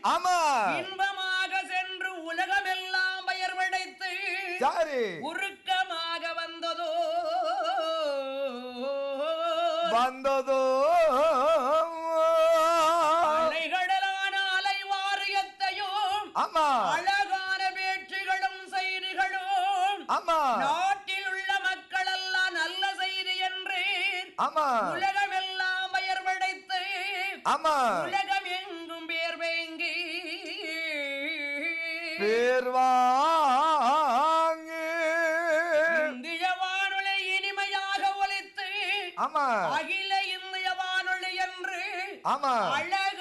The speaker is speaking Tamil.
ஆமா இன்பமாக சென்று உலகமெல்லாம் பெயர் படைத்து சரி உருக்கமாக வந்ததோ வந்ததோ அலைகடலான அலை வாரியத்தையும் ஆமா அழகான பேச்சுகளும் செய்திகளும் ஆமா நாட்டில் உள்ள மக்கள் எல்லாம் நல்ல செய்தி என்று ஆமா உலகமெல்லாம் பெயர் படைத்து ஆமா உலகம் எங்கும் பேர் வேங்கி பேர் வாங்கி இந்திய வானொலி இனிமையாக ஒலித்து ஆமா அகில இந்திய வானொலி என்று ஆமா அழகு